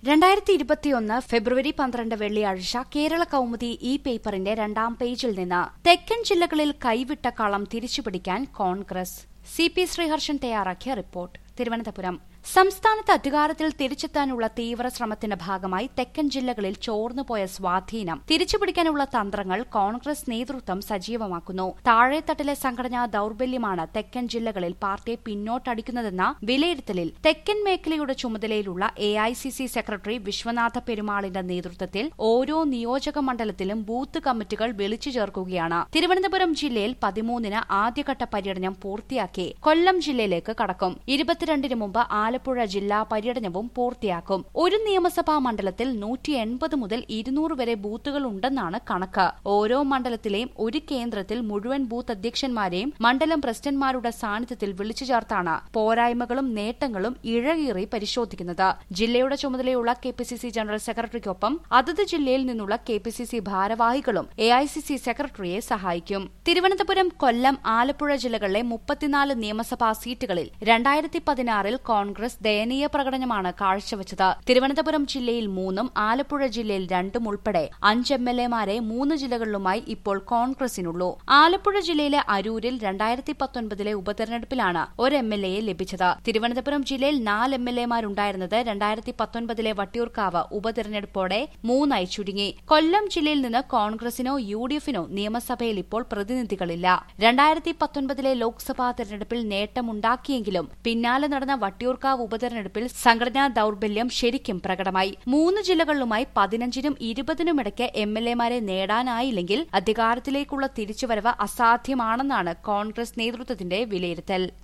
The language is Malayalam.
രണ്ടായിരത്തി ഇരുപത്തിയൊന്ന് ഫെബ്രുവരി പന്ത്രണ്ട് വെള്ളിയാഴ്ച കേരള കൗമുദി ഈ പേപ്പറിന്റെ രണ്ടാം പേജിൽ നിന്ന് തെക്കൻ ജില്ലകളിൽ കൈവിട്ട കളം തിരിച്ചുപിടിക്കാൻ കോൺഗ്രസ് സി പി ശ്രീഹർഷൻ തയ്യാറാക്കിയ റിപ്പോർട്ട് തിരുവനന്തപുരം സംസ്ഥാനത്ത് അധികാരത്തിൽ തിരിച്ചെത്താനുള്ള തീവ്ര ശ്രമത്തിന്റെ ഭാഗമായി തെക്കൻ ജില്ലകളിൽ ചോർന്നുപോയ സ്വാധീനം തിരിച്ചുപിടിക്കാനുള്ള തന്ത്രങ്ങൾ കോൺഗ്രസ് നേതൃത്വം സജീവമാക്കുന്നു താഴെത്തട്ടിലെ സംഘടനാ ദൌർബല്യമാണ് തെക്കൻ ജില്ലകളിൽ പാർട്ടിയെ പിന്നോട്ടടിക്കുന്നതെന്ന വിലയിരുത്തലിൽ തെക്കൻ മേഖലയുടെ ചുമതലയിലുള്ള A I C C secretary Vishwanatha പെരുമാളിന്റെ നേതൃത്വത്തിൽ ഓരോ നിയോജക മണ്ഡലത്തിലും ബൂത്ത് കമ്മിറ്റികൾ വിളിച്ചു ചേർക്കുകയാണ് തിരുവനന്തപുരം ജില്ലയിൽ പതിമൂന്നിന് ആദ്യഘട്ട പര്യടനം പൂർത്തിയാക്കി കൊല്ലം ജില്ലയിലേക്ക് കടക്കും ഇരുപത്തിരണ്ടിന് മുമ്പ് ആലപ്പുഴ ജില്ലാ പര്യടനവും പൂർത്തിയാക്കും ഒരു നിയമസഭാ മണ്ഡലത്തിൽ നൂറ്റി എൺപത് മുതൽ ഇരുന്നൂറ് വരെ ബൂത്തുകൾ ഉണ്ടെന്നാണ് കണക്ക് ഓരോ മണ്ഡലത്തിലെയും ഒരു കേന്ദ്രത്തിൽ മുഴുവൻ ബൂത്ത് അധ്യക്ഷന്മാരെയും മണ്ഡലം പ്രസിഡന്റ്മാരുടെ സാന്നിധ്യത്തിൽ വിളിച്ചു ചേർത്താണ് പോരായ്മകളും നേട്ടങ്ങളും ഇഴകീറി പരിശോധിക്കുന്നത് ജില്ലയുടെ ചുമതലയുള്ള K P C C general സെക്രട്ടറിക്കൊപ്പം അതത് ജില്ലയിൽ നിന്നുള്ള കെ പി സി സി ഭാരവാഹികളും എ ഐ സി സി സെക്രട്ടറിയെ സഹായിക്കും തിരുവനന്തപുരം കൊല്ലം ആലപ്പുഴ ജില്ലകളിലെ മുപ്പത്തിനാല് നിയമസഭാ സീറ്റുകളിൽ രണ്ടായിരത്തി പതിനാറിൽ കോൺഗ്രസ് ദയനീയ പ്രകടനമാണ് കാഴ്ചവച്ചത് തിരുവനന്തപുരം ജില്ലയിൽ മൂന്നും ആലപ്പുഴ ജില്ലയിൽ രണ്ടും ഉൾപ്പെടെ അഞ്ച് എം എൽ എമാരെ മൂന്ന് ജില്ലകളിലുമായി ഇപ്പോൾ കോൺഗ്രസിനുള്ളൂ ആലപ്പുഴ ജില്ലയിലെ അരൂരിൽ രണ്ടായിരത്തി പത്തൊൻപതിലെ ഉപതെരഞ്ഞെടുപ്പിലാണ് ഒരു എം എൽ എയെ ലഭിച്ചത് തിരുവനന്തപുരം ജില്ലയിൽ നാല് എം എൽ എമാരുണ്ടായിരുന്നത് രണ്ടായിരത്തി പത്തൊൻപതിലെ വട്ടിയൂർക്കാവ് ഉപതെരഞ്ഞെടുപ്പോടെ മൂന്നായി ചുരുങ്ങി കൊല്ലം ജില്ലയിൽ നിന്ന് കോൺഗ്രസിനോ യു ഡി എഫിനോ നിയമസഭയിൽ ഇപ്പോൾ പ്രതിനിധികളില്ല രണ്ടായിരത്തി പത്തൊൻപതിലെ ലോക്സഭാ തെരഞ്ഞെടുപ്പിൽ നേട്ടമുണ്ടാക്കിയെങ്കിലും പിന്നാലെ നടന്ന വട്ടിയൂർക്കാവ് ഉപതെരഞ്ഞെടുപ്പിൽ സംഘടനാ ദൌർബല്യം ശരിക്കും പ്രകടമായി മൂന്ന് ജില്ലകളിലുമായി പതിനഞ്ചിനും ഇരുപതിനുമിടയ്ക്ക് എം എൽ എമാരെ നേടാനായില്ലെങ്കിൽ അധികാരത്തിലേക്കുള്ള തിരിച്ചുവരവ് അസാധ്യമാണെന്നാണ് കോൺഗ്രസ് നേതൃത്വത്തിന്റെ വിലയിരുത്തൽ